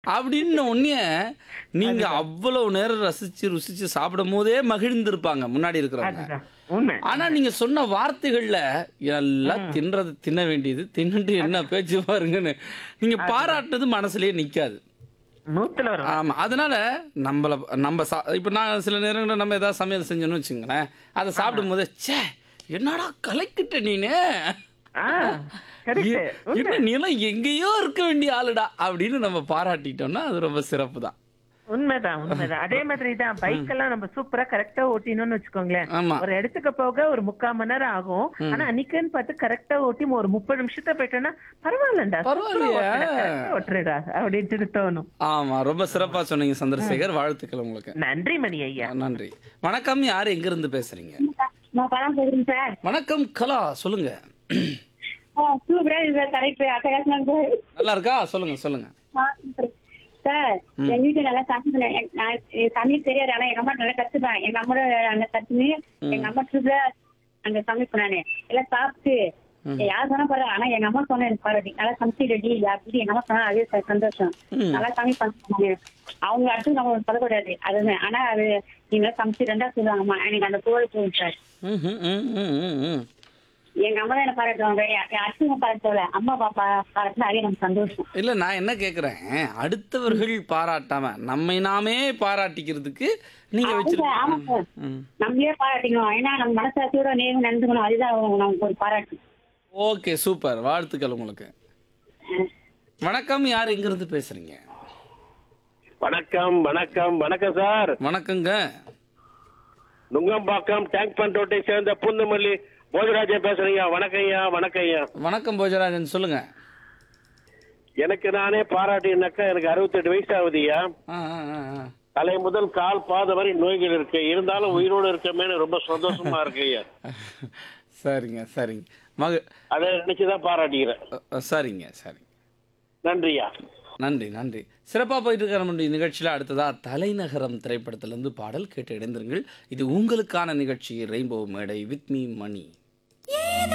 அப்படின்னு உடனே நீங்க அவ்வளவு நேரம் ரசிச்சு ருசிச்சு சாப்பிடும் போதே மகிழ்ந்திருப்பாங்க முன்னாடி இருக்கிறவங்க அதுதான் உண்மை ஆனா நீங்க சொன்ன வார்த்தைகள்ல எல்லாம் தின்றது தின்ன வேண்டியது தின்னுட்டு என்ன பேச்சு பாருங்கன்னு நீங்க பாராட்டுறது மனசுலயே நிக்காது நூத்துல வரும் ஆமா அதனால நம்மள நம்ம சா இப்போ நான் சில நேரங்களில் நம்ம ஏதாவது சமையல் செஞ்சோன்னு வச்சுங்களேன் அதை சாப்பிடும் போதே ச்சே என்னடா கலைக்கிட்ட நீனு ஆ கரெக்ட் எ- என்ன நீலாம் எங்கேயோ இருக்க வேண்டிய ஆளுடா அப்படின்னு நம்ம பாராட்டிட்டோம்னா அது ரொம்ப சிறப்பு தான் உண்மைதான் உண்மைதான் அதே மாதிரி தான் பைக் எல்லாம் நம்ம சூப்பரா கரெக்டா ஓட்டினோம்னு வச்சுக்கோங்களேன் ஆமா ஒரு இடத்துக்கு போக ஒரு முக்கால் மணி நேரம் ஆகும் ஆனா அன்னைக்குன்னு பார்த்து கரெக்டா ஓட்டி ஒரு முப்பது நிமிஷத்தை போயிட்டோம்னா பரவாயில்லண்டா பரவாயில்லையே. ஓட்டுறடா அப்படின்ட்டு தோணும் ஆமா ரொம்ப சிறப்பா சொன்னீங்க சந்திரசேகர் வாழ்த்துக்கள் உங்களுக்கு நன்றி மணி ஐயா நன்றி வணக்கம் யார் எங்க இருந்து பேசுறீங்க நான் பணம் போடுறேன் சார் வணக்கம் கலா சொல்லுங்க சூப்பரா இருக்கு கரெக்ட் அட்டகாசமா இருக்கு நல்லா இருக்கா சொல்லுங்க சொல்லுங்க சார் எங்க வீட்டுல நல்லா சமைக்கிறேன் எங்க- நான் எனக்கு சமையல் தெரியாது ஆனா எங்க அம்மா நல்லா கத்துப்பேன் எங்க அம்மா அந்த கத்துனு எங்க அம்மா சூப்பரா அங்க சமைப்பேன் நானு எல்லாம் சாப்பிட்டு யார் சொன்னா பாரு ஆனா எங்க அம்மா சொன்ன எனக்கு பாரு நல்லா சமைச்சிடி அப்படி எங்க அம்மா சொன்னா அதே ச- சந்தோஷம் ம். நல்லா சமைப்பாங்க அவங்க அடுத்து நம்ம சொல்லக்கூடாது அதுதான் ஆனா அது நீங்க சமைச்சிருந்தா சொல்லுவாங்கம்மா எனக்கு அந்த புகழ் போகும் சார் ம், ம், ம், ம், ம், ம். எங்க அம்மா தான் என்ன பாராட்டுவாங்க அச்சுங்க பாராட்டல அம்மா பாப்பா பாராட்டினா அதே நமக்கு சந்தோஷம் இல்ல நான் என்ன கேக்குறேன் அடுத்தவர்கள் பாராட்டாம நம்மை நாமே பாராட்டிக்கிறதுக்கு நீங்க அதுதான், ஆமா வச்சிருக்க சார். ம். நம்மளே பாராட்டிக்கணும் ஏன்னா நம்ம மனசாட்சியோட நேர்ந்து நடந்துக்கணும் அதுதான் நமக்கு ஒரு பாராட்டு ஓகே சூப்பர் வாழ்த்துக்கள் உங்களுக்கு வணக்கம் யார் எங்க இருந்து பேசுறீங்க வணக்கம் வணக்கம் வணக்கம் சார் வணக்கங்க நுங்கம்பாக்கம் டேங்க் பண்டோட்டை சேர்ந்த புந்தமல்லி போஜராஜன் பேசுறீங்க வணக்கம் ஐயா வணக்கம் ஐயா வணக்கம் போஜராஜன் சொல்லுங்க எனக்கு நானே பாராட்டினாக்கா எனக்கு அறுபத்தெட்டு வயசு ஆகுதுய்யா ஆ, ஆ, ஆ, ஆ. தலை முதல் கால் பாத வரை நோய்கள் இருக்கு இருந்தாலும் உயிரோடு இருக்கமேனு ரொம்ப சந்தோஷமா இருக்கு ஐயா சரிங்க சரிங்க மக அதை நினைச்சுதான் பாராட்டிக்கிறேன் அ, அ, சரிங்க சரிங்க நன்றியா நன்றி நன்றி சிறப்பாக போயிட்டு இருக்கிற நம்முடைய நிகழ்ச்சியில் அடுத்ததா தலைநகரம் திரைப்படத்திலிருந்து பாடல் கேட்டு இணைந்திருங்கள் இது உங்களுக்கான நிகழ்ச்சி ரெயின்போ மேடை வித் மீ மணி